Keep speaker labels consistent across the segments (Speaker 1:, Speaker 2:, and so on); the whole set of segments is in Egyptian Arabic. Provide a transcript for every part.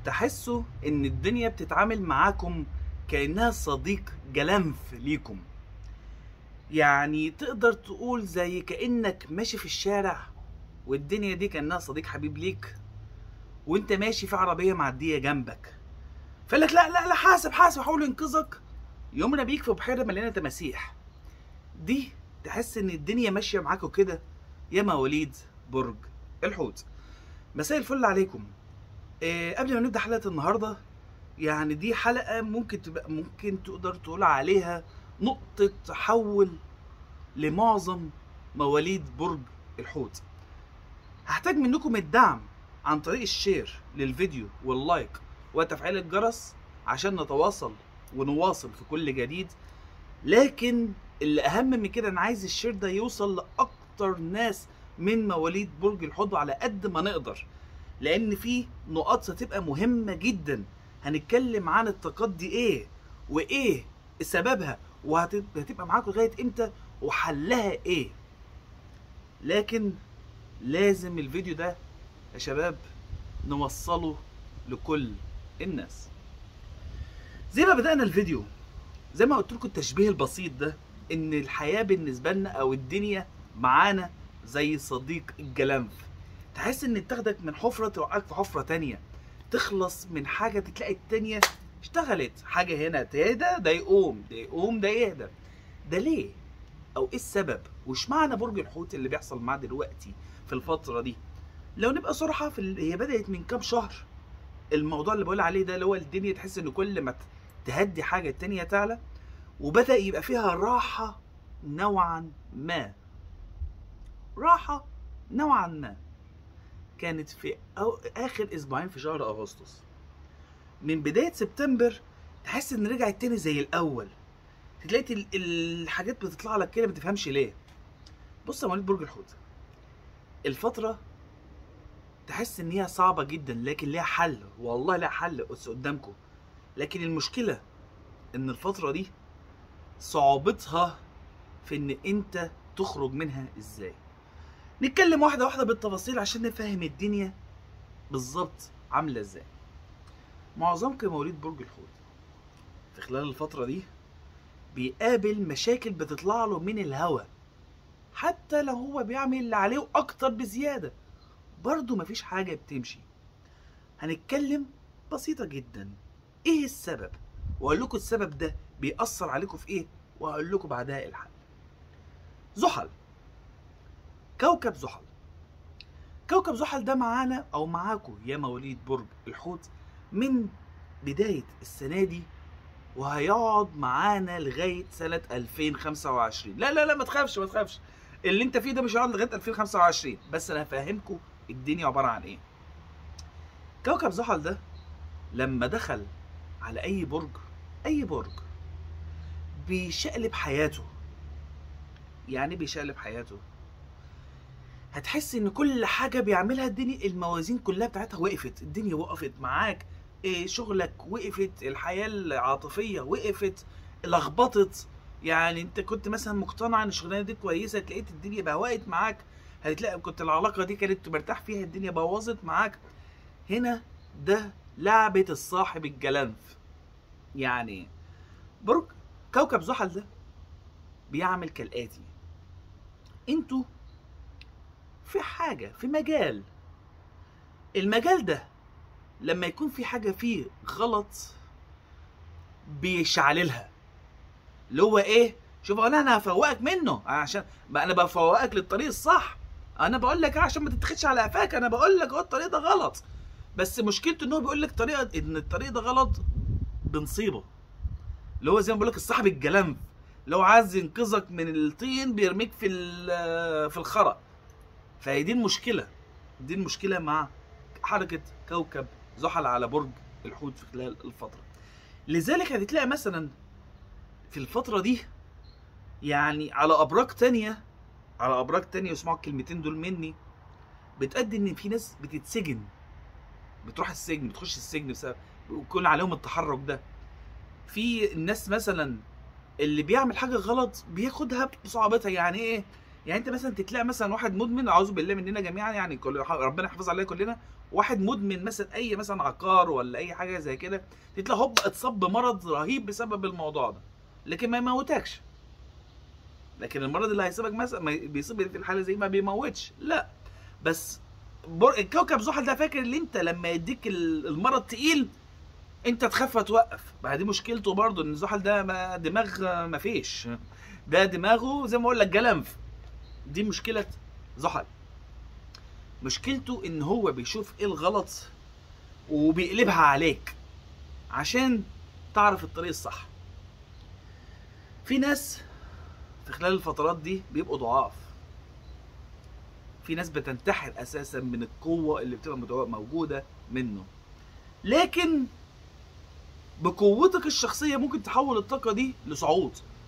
Speaker 1: تحسوا ان الدنيا بتتعامل معاكم كانها صديق جلنف ليكم يعني تقدر تقول زي كانك ماشي في الشارع والدنيا دي كانها صديق حبيب ليك وانت ماشي في عربيه معديه جنبك فقال لك لا لا لا حاسب حاسب حاول ينقذك يومنا بيك في بحيره مليانه تماسيح دي تحس ان الدنيا ماشيه معاكوا كده يا مواليد برج الحوت مساء الفل عليكم إيه قبل ما نبدا حلقه النهارده يعني دي حلقه ممكن تبقى ممكن تقدر تقول عليها نقطه تحول لمعظم مواليد برج الحوت هحتاج منكم الدعم عن طريق الشير للفيديو واللايك وتفعيل الجرس عشان نتواصل ونواصل في كل جديد لكن اللي اهم من كده انا عايز الشير ده يوصل لاكتر ناس من مواليد برج الحوت على قد ما نقدر لان في نقاط هتبقى مهمه جدا هنتكلم عن الطاقات دي ايه وايه سببها وهتبقى معاكم لغايه امتى وحلها ايه لكن لازم الفيديو ده يا شباب نوصله لكل الناس زي ما بدأنا الفيديو زي ما قلت لكم التشبيه البسيط ده ان الحياة بالنسبة لنا او الدنيا معانا زي صديق الجلنف تحس ان تاخدك من حفرة توقعك في حفرة تانية تخلص من حاجة تلاقي التانية اشتغلت حاجة هنا تهدى ده يقوم ده يقوم ده يهدى ده ليه او ايه السبب وش معنى برج الحوت اللي بيحصل معاه دلوقتي في الفترة دي لو نبقى صراحة في ال... هي بدأت من كام شهر الموضوع اللي بقول عليه ده اللي هو الدنيا تحس ان كل ما تهدي حاجة التانية تعلى وبدأ يبقى فيها راحة نوعا ما راحة نوعا ما كانت في أو آخر أسبوعين في شهر أغسطس من بداية سبتمبر تحس إن رجعت تاني زي الأول تلاقي ال- الحاجات بتطلع لك كده ما تفهمش ليه بص يا مواليد برج الحوت الفترة تحس ان هي صعبة جدا لكن ليها حل والله ليها حل بس قدامكم لكن المشكلة ان الفترة دي صعوبتها في ان انت تخرج منها ازاي نتكلم واحدة واحدة بالتفاصيل عشان نفهم الدنيا بالظبط عاملة ازاي معظمكم مواليد برج الحوت في خلال الفترة دي بيقابل مشاكل بتطلع له من الهوا حتى لو هو بيعمل اللي عليه اكتر بزيادة برضه مفيش حاجة بتمشي هنتكلم بسيطة جدا ايه السبب واقول لكم السبب ده بيأثر عليكم في ايه وهقول لكم بعدها الحل زحل كوكب زحل كوكب زحل ده معانا او معاكم يا مواليد برج الحوت من بداية السنة دي وهيقعد معانا لغاية سنة 2025 لا لا لا ما تخافش ما تخافش اللي انت فيه ده مش هيقعد لغاية 2025 بس انا هفهمكم الدنيا عبارة عن ايه كوكب زحل ده لما دخل على اي برج اي برج بيشقلب حياته يعني بيشقلب حياته هتحس ان كل حاجه بيعملها الدنيا الموازين كلها بتاعتها وقفت الدنيا وقفت معاك إيه شغلك وقفت الحياه العاطفيه وقفت لخبطت يعني انت كنت مثلا مقتنع ان الشغلانه دي كويسه لقيت الدنيا بهوقت معاك هتلاقي كنت العلاقه دي كانت مرتاح فيها الدنيا بوظت معاك هنا ده لعبه الصاحب الجلنف يعني برج كوكب زحل ده بيعمل كالاتي انتوا في حاجه في مجال المجال ده لما يكون في حاجه فيه غلط بيشعللها اللي هو ايه شوف انا انا هفوقك منه عشان ما انا بفوقك للطريق الصح انا بقول لك عشان ما تتخدش على قفاك انا بقول لك هو الطريق ده غلط بس مشكلته ان هو بيقول لك طريقه ان الطريق ده غلط بنصيبه اللي هو زي ما بقول لك الصاحب الجلنف لو عايز ينقذك من الطين بيرميك في ال- في الخرا فهي دي المشكله دي المشكله مع حركه كوكب زحل على برج الحوت في خلال الفتره لذلك هتلاقي مثلا في الفتره دي يعني على ابراج تانية على ابراج تانية يسمعوا الكلمتين دول مني بتأدي ان في ناس بتتسجن بتروح السجن بتخش السجن بسبب ويكون عليهم التحرك ده في الناس مثلا اللي بيعمل حاجه غلط بياخدها بصعوبتها يعني ايه يعني انت مثلا تتلاقي مثلا واحد مدمن اعوذ بالله مننا جميعا يعني كل ربنا يحفظ علينا كلنا واحد مدمن مثلا اي مثلا عقار ولا اي حاجه زي كده تلاقي هوب اتصاب بمرض رهيب بسبب الموضوع ده لكن ما يموتكش لكن المرض اللي هيسيبك مثلا ما بيصيب في الحاله زي ما بيموتش لا بس بر... كوكب زحل ده فاكر ان انت لما يديك ال- المرض تقيل انت تخاف توقف ما دي مشكلته برضه ان زحل ده ما دماغ ما فيش ده دماغه زي ما اقول لك جلنف دي مشكله زحل مشكلته ان هو بيشوف ايه الغلط وبيقلبها عليك عشان تعرف الطريق الصح في ناس في خلال الفترات دي بيبقوا ضعاف في ناس بتنتحر اساسا من القوه اللي بتبقى متو- موجوده منه لكن بقوتك الشخصيه ممكن تحول الطاقه دي لصعود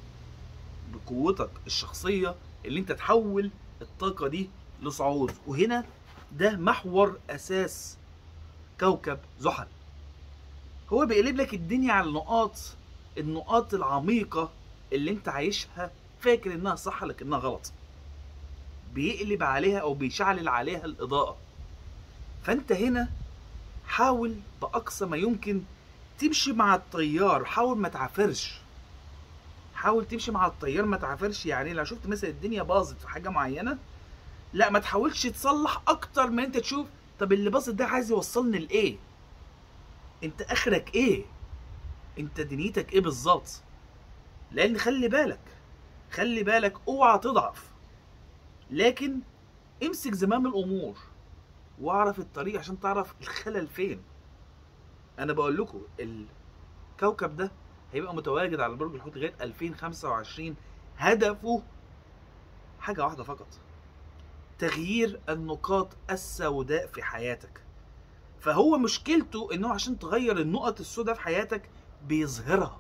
Speaker 1: بقوتك الشخصيه اللي انت تحول الطاقه دي لصعود وهنا ده محور اساس كوكب زحل هو بيقلب لك الدنيا على النقاط النقاط العميقه اللي انت عايشها فاكر انها صح لكنها غلط بيقلب عليها او بيشعلل عليها الاضاءه فانت هنا حاول باقصى ما يمكن تمشي مع التيار حاول ما تعافرش حاول تمشي مع التيار ما تعافرش يعني لو شفت مثلا الدنيا باظت في حاجه معينه لا ما تحاولش تصلح اكتر ما انت تشوف طب اللي باظت ده عايز يوصلني لايه انت اخرك ايه انت دنيتك ايه بالظبط لان خلي بالك خلي بالك اوعى تضعف لكن امسك زمام الامور واعرف الطريق عشان تعرف الخلل فين انا بقول لكم الكوكب ده هيبقى متواجد على برج الحوت لغايه 2025 هدفه حاجه واحده فقط تغيير النقاط السوداء في حياتك فهو مشكلته انه عشان تغير النقط السوداء في حياتك بيظهرها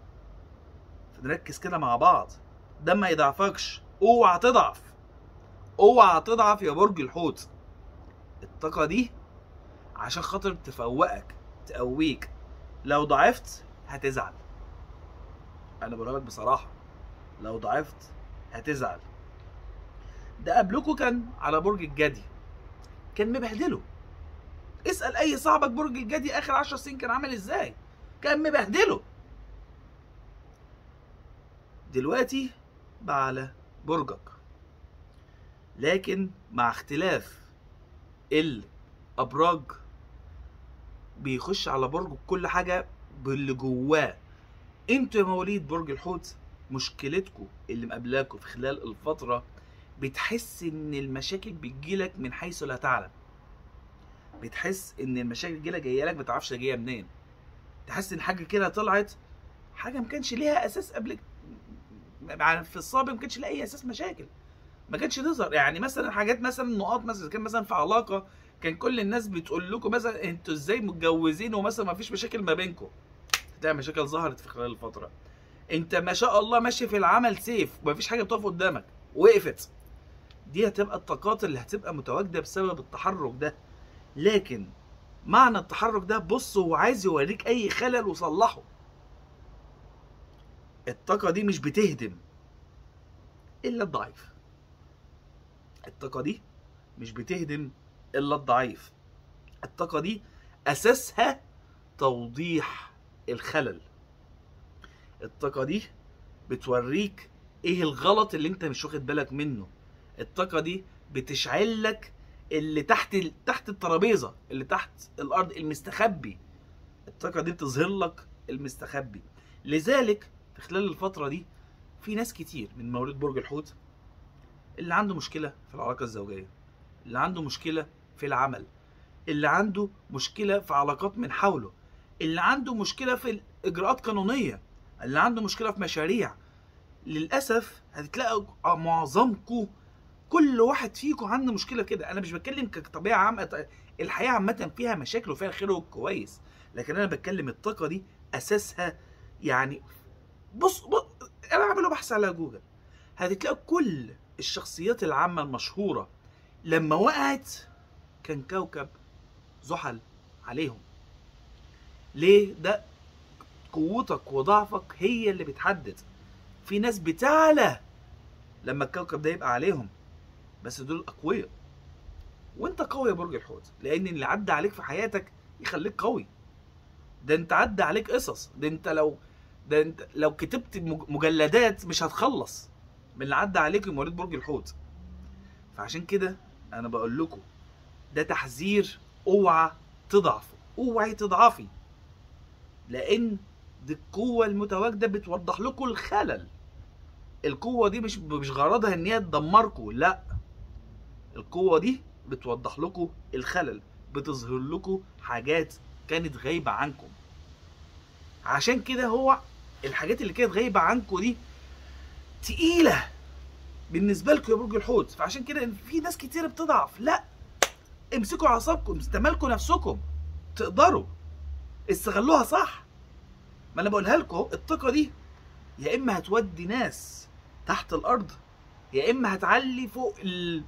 Speaker 1: فنركز كده مع بعض ده ما يضعفكش اوعى تضعف اوعى تضعف يا برج الحوت الطاقة دي عشان خاطر تفوقك تقويك لو ضعفت هتزعل انا بقول لك بصراحة لو ضعفت هتزعل ده قبلكوا كان على برج الجدي كان مبهدله اسأل اي صاحبك برج الجدي اخر عشر سنين كان عامل ازاي كان مبهدله دلوقتي بقى على برجك لكن مع اختلاف الابراج بيخش على برجه كل حاجه باللي جواه انتوا يا مواليد برج الحوت مشكلتكم اللي مقابلاكم في خلال الفتره بتحس ان المشاكل بتجيلك من حيث لا تعلم بتحس ان المشاكل بتجيلك جايه لك ما تعرفش جايه منين تحس ان حاجه كده طلعت حاجه ما كانش ليها اساس قبل يعني في السابق ما كانش لها اي اساس مشاكل ما كانتش تظهر يعني مثلا حاجات مثلا نقاط مثلا كان مثلا في علاقه كان كل الناس بتقول لكم مثلا انتوا ازاي متجوزين ومثلا ما فيش مشاكل ما بينكم تلاقي مشاكل ظهرت في خلال الفتره انت ما شاء الله ماشي في العمل سيف وما فيش حاجه بتقف قدامك وقفت دي هتبقى الطاقات اللي هتبقى متواجده بسبب التحرك ده لكن معنى التحرك ده بص هو عايز يوريك اي خلل وصلحه الطاقه دي مش بتهدم الا الضعيف الطاقه دي مش بتهدم الا الضعيف الطاقه دي اساسها توضيح الخلل الطاقه دي بتوريك ايه الغلط اللي انت مش واخد بالك منه الطاقه دي بتشعل لك اللي تحت تحت الترابيزه اللي تحت الارض المستخبي الطاقه دي بتظهر لك المستخبي لذلك في خلال الفتره دي في ناس كتير من مواليد برج الحوت اللي عنده مشكله في العلاقه الزوجيه اللي عنده مشكله في العمل اللي عنده مشكله في علاقات من حوله اللي عنده مشكله في الاجراءات قانونيه اللي عنده مشكله في مشاريع للاسف هتلاقوا معظمكم كل واحد فيكم عنده مشكله كده انا مش بتكلم كطبيعه عامه الحياه عامه فيها مشاكل وفيها الخير والكويس لكن انا بتكلم الطاقه دي اساسها يعني بص, بص انا عامله بحث على جوجل هتلاقوا كل الشخصيات العامه المشهوره لما وقعت كان كوكب زحل عليهم ليه ده قوتك وضعفك هي اللي بتحدد في ناس بتعلى لما الكوكب ده يبقى عليهم بس دول اقوياء وانت قوي يا برج الحوت لان اللي عدى عليك في حياتك يخليك قوي ده انت عدى عليك قصص ده انت لو ده انت لو كتبت مج- مجلدات مش هتخلص من اللي عدى عليك يا مواليد برج الحوت فعشان كده انا بقول لكم ده تحذير اوعى تضعفوا اوعي تضعفي لان دي القوة المتواجدة بتوضح لكم الخلل القوة دي مش مش غرضها ان هي تدمركم لا القوة دي بتوضح لكم الخلل بتظهر لكم حاجات كانت غايبة عنكم عشان كده هو الحاجات اللي كانت غايبة عنكم دي تقيلة بالنسبة لكم يا برج الحوت فعشان كده في ناس كتير بتضعف لا امسكوا اعصابكم استمالكوا نفسكم تقدروا استغلوها صح ما انا بقولها لكم أهو، الطاقة دي يا اما هتودي ناس تحت الارض يا اما هتعلي فوق ال...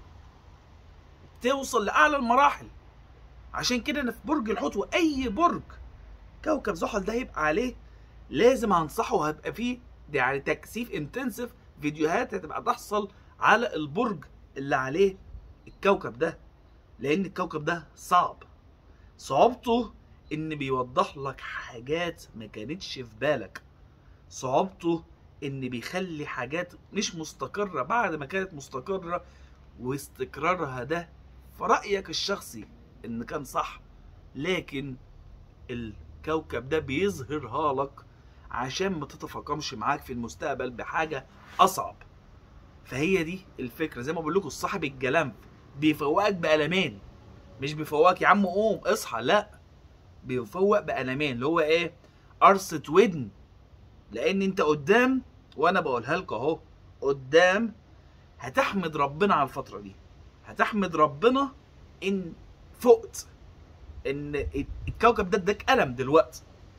Speaker 1: توصل لاعلى المراحل عشان كده انا في برج الحوت واي برج كوكب زحل ده هيبقى عليه لازم هنصحه هيبقى فيه ده يعني تكثيف انتنسيف فيديوهات هتبقى تحصل على البرج اللي عليه الكوكب ده لان الكوكب ده صعب صعوبته ان بيوضح لك حاجات ما كانتش في بالك صعوبته ان بيخلي حاجات مش مستقرة بعد ما كانت مستقرة واستقرارها ده في رأيك الشخصي ان كان صح لكن الكوكب ده بيظهرها لك عشان ما تتفاقمش معاك في المستقبل بحاجة أصعب فهي دي الفكرة زي ما بقول لكم صاحب الجلمف بيفوقك بقلمين مش بيفوقك يا عم قوم اصحى لا بيفوق بقلمين اللي هو ايه قرصة ودن لان انت قدام وانا بقولها لكم اهو قدام هتحمد ربنا على الفترة دي هتحمد ربنا ان فقت ان الكوكب ده اداك قلم دلوقتي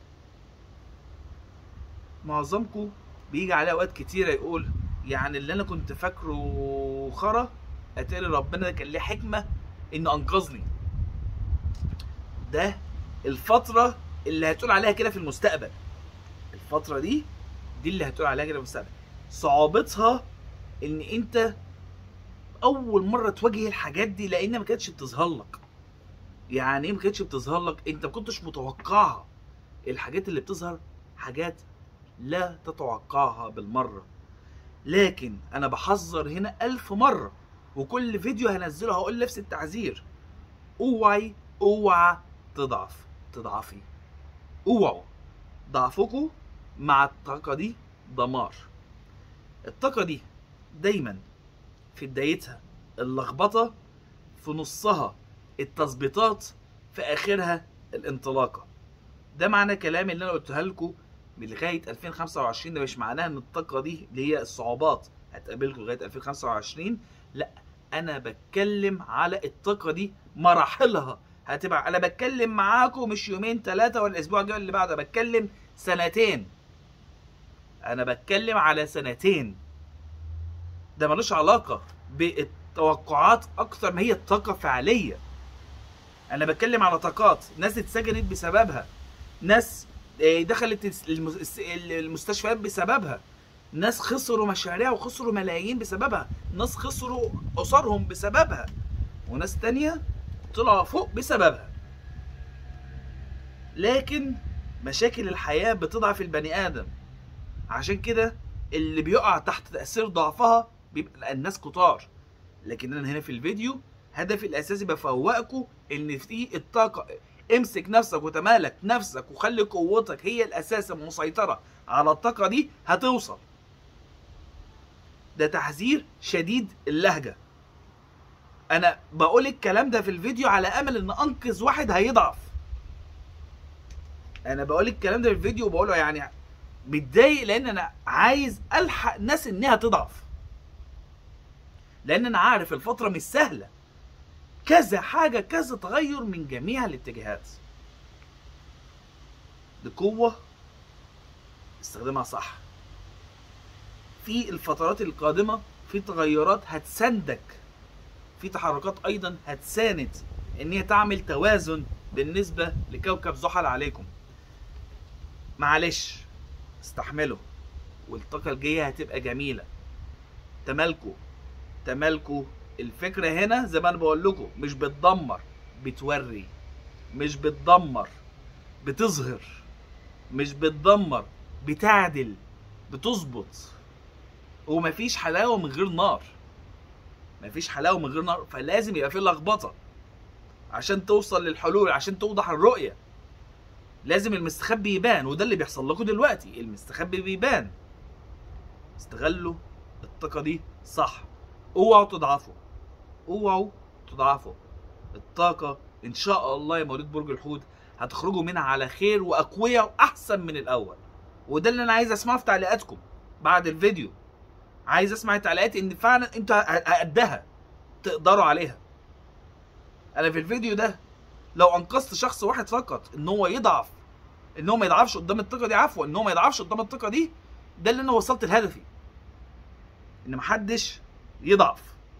Speaker 1: معظمكم بيجي عليه اوقات كتيره يقول يعني اللي انا كنت فاكره خرا اتاري ربنا ده كان ليه حكمه انه انقذني ده الفتره اللي هتقول عليها كده في المستقبل الفتره دي دي اللي هتقول عليها كده في المستقبل صعوبتها ان انت اول مره تواجه الحاجات دي لان ما كانتش بتظهر لك يعني ايه ما كانتش بتظهر لك انت ما كنتش متوقعها الحاجات اللي بتظهر حاجات لا تتوقعها بالمره لكن انا بحذر هنا ألف مره وكل فيديو هنزله هقول نفس التعذير اوعي اوعى تضعف تضعفي اوعوا ضعفكم مع الطاقه دي دمار الطاقه دي دايما في بدايتها اللخبطه في نصها التظبيطات في اخرها الانطلاقه ده معنى كلامي اللي انا قلتها لكم لغايه 2025 ده مش معناها ان الطاقه دي اللي هي الصعوبات هتقابلكم لغايه 2025 لا انا بتكلم على الطاقه دي مراحلها هتبقى انا بتكلم معاكم مش يومين ثلاثه ولا الاسبوع الجاي اللي بعده بتكلم سنتين انا بتكلم على سنتين ده ملوش علاقه بالتوقعات اكتر ما هي الطاقه فعليه انا بتكلم على طاقات ناس اتسجنت بسببها ناس آه، دخلت المس- الس- المستشفيات بسببها ناس خسروا مشاريع وخسروا ملايين بسببها ناس خسروا اسرهم بسببها وناس تانية طلعوا فوق بسببها لكن مشاكل الحياة بتضعف البني آدم عشان كده اللي بيقع تحت تأثير ضعفها بيبقى الناس كتار لكن انا هنا في الفيديو هدفي الاساسي بفوقكم ان في الطاقه امسك نفسك وتمالك نفسك وخلي قوتك هي الاساس المسيطره على الطاقه دي هتوصل ده تحذير شديد اللهجه انا بقول الكلام ده في الفيديو على امل ان انقذ واحد هيضعف انا بقول الكلام ده في الفيديو وبقوله يعني متضايق لان انا عايز الحق ناس انها تضعف لان انا عارف الفتره مش سهله كذا حاجه كذا تغير من جميع الاتجاهات دي قوه استخدمها صح في الفترات القادمه في تغيرات هتساندك في تحركات ايضا هتساند ان هي تعمل توازن بالنسبه لكوكب زحل عليكم معلش استحملوا والطاقه الجايه هتبقى جميله تمالكوا تمالكوا الفكره هنا زي ما انا بقول لكم مش بتدمر بتوري مش بتدمر بتظهر مش بتدمر بتعدل بتظبط ومفيش حلاوه من غير نار مفيش حلاوه من غير نار فلازم يبقى في لخبطه عشان توصل للحلول عشان توضح الرؤيه لازم المستخبي يبان وده اللي بيحصل لكم دلوقتي المستخبي بيبان استغلوا الطاقه دي صح اوعوا تضعفوا اوعوا تضعفوا الطاقه ان شاء الله يا مواليد برج الحوت هتخرجوا منها على خير واقوياء واحسن من الاول وده اللي انا عايز اسمعه في تعليقاتكم بعد الفيديو عايز اسمع التعليقات ان فعلا انتوا قدها تقدروا عليها انا في الفيديو ده لو انقذت شخص واحد فقط ان هو يضعف ان هو ما يضعفش قدام الثقه دي عفوا ان هو ما يضعفش قدام الثقه دي ده اللي انا وصلت لهدفي ان محدش يضعف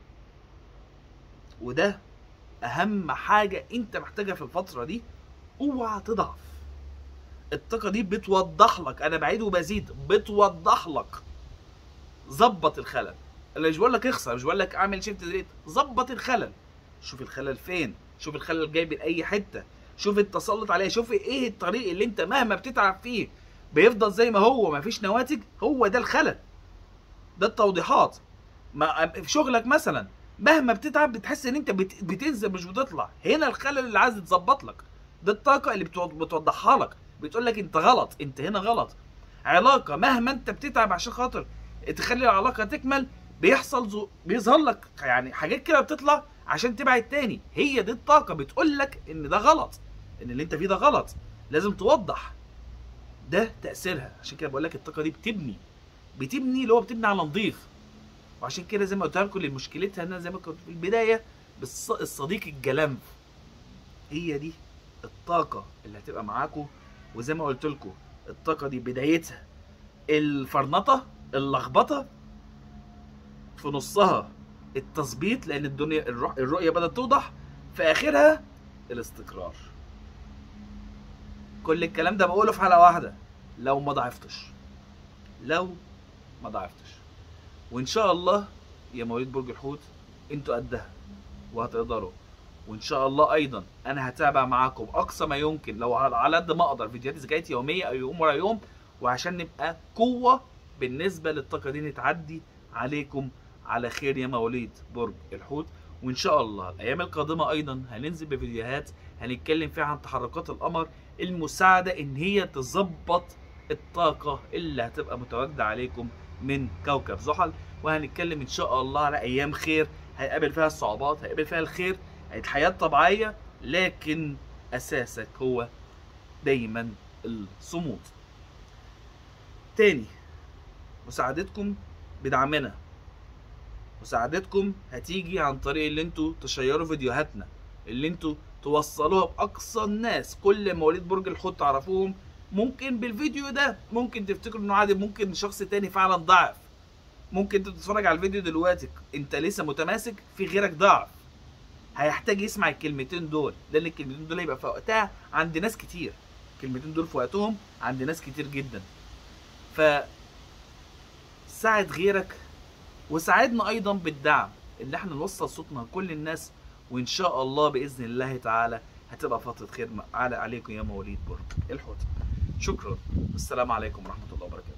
Speaker 1: وده اهم حاجه انت محتاجها في الفتره دي اوعى تضعف الطاقه دي بتوضح لك انا بعيد وبزيد بتوضح لك ظبط الخلل انا مش بقول لك اخسر مش بقول لك اعمل شيفت ديليت ظبط الخلل شوف الخلل فين شوف الخلل جاي من اي حته شوف التسلط عليه شوف ايه الطريق اللي انت مهما بتتعب فيه بيفضل زي ما هو مفيش نواتج هو ده الخلل ده التوضيحات ما في شغلك مثلا مهما بتتعب بتحس ان انت بت... بتنزل مش بتطلع هنا الخلل اللي عايز يتظبط لك ده الطاقه اللي بتو... بتوضحها لك بتقول لك انت غلط انت هنا غلط علاقه مهما انت بتتعب عشان خاطر تخلي العلاقه تكمل بيحصل زو... بيظهر لك يعني حاجات كده بتطلع عشان تبعد تاني هي دي الطاقه بتقول لك ان ده غلط ان اللي انت فيه ده غلط لازم توضح ده تاثيرها عشان كده بقول لك الطاقه دي بتبني بتبني اللي هو بتبني على نظيف وعشان كده زي ما قلت لكم اللي مشكلتها ان زي ما كنت في البدايه بالص... الصديق الجلنف هي دي الطاقه اللي هتبقى معاكم وزي ما قلت لكم الطاقه دي بدايتها الفرنطه اللخبطه في نصها التظبيط لان الدنيا الرؤيه بدات توضح في اخرها الاستقرار كل الكلام ده بقوله في حلقه واحده لو ما ضعفتش لو ما ضعفتش وان شاء الله يا مواليد برج الحوت انتوا قدها وهتقدروا وان شاء الله ايضا انا هتابع معاكم اقصى ما يمكن لو على قد ما اقدر فيديوهات ذكائيات يوميه او يوم ورا يوم وعشان نبقى قوه بالنسبه للطاقه دي نتعدي عليكم على خير يا مواليد برج الحوت وان شاء الله الايام القادمه ايضا هننزل بفيديوهات هنتكلم فيها عن تحركات القمر المساعده ان هي تظبط الطاقه اللي هتبقى متواجده عليكم من كوكب زحل وهنتكلم ان شاء الله على ايام خير هيقابل فيها الصعوبات هيقابل فيها الخير الحياه طبيعيه لكن اساسك هو دايما الصمود تاني مساعدتكم بدعمنا مساعدتكم هتيجي عن طريق اللي انتوا تشيروا فيديوهاتنا اللي انتوا توصلوها باقصى الناس كل مواليد برج الحوت تعرفوهم ممكن بالفيديو ده ممكن تفتكروا انه عادي ممكن شخص تاني فعلا ضعف ممكن انت تتفرج على الفيديو دلوقتي انت لسه متماسك في غيرك ضعف هيحتاج يسمع الكلمتين دول لان الكلمتين دول هيبقى في وقتها عند ناس كتير الكلمتين دول في وقتهم عند ناس كتير جدا ف ساعد غيرك وساعدنا ايضا بالدعم اللي احنا نوصل صوتنا لكل الناس وان شاء الله باذن الله تعالى هتبقى فتره خير على عليكم يا مواليد برج الحوت شكرا والسلام عليكم ورحمه الله وبركاته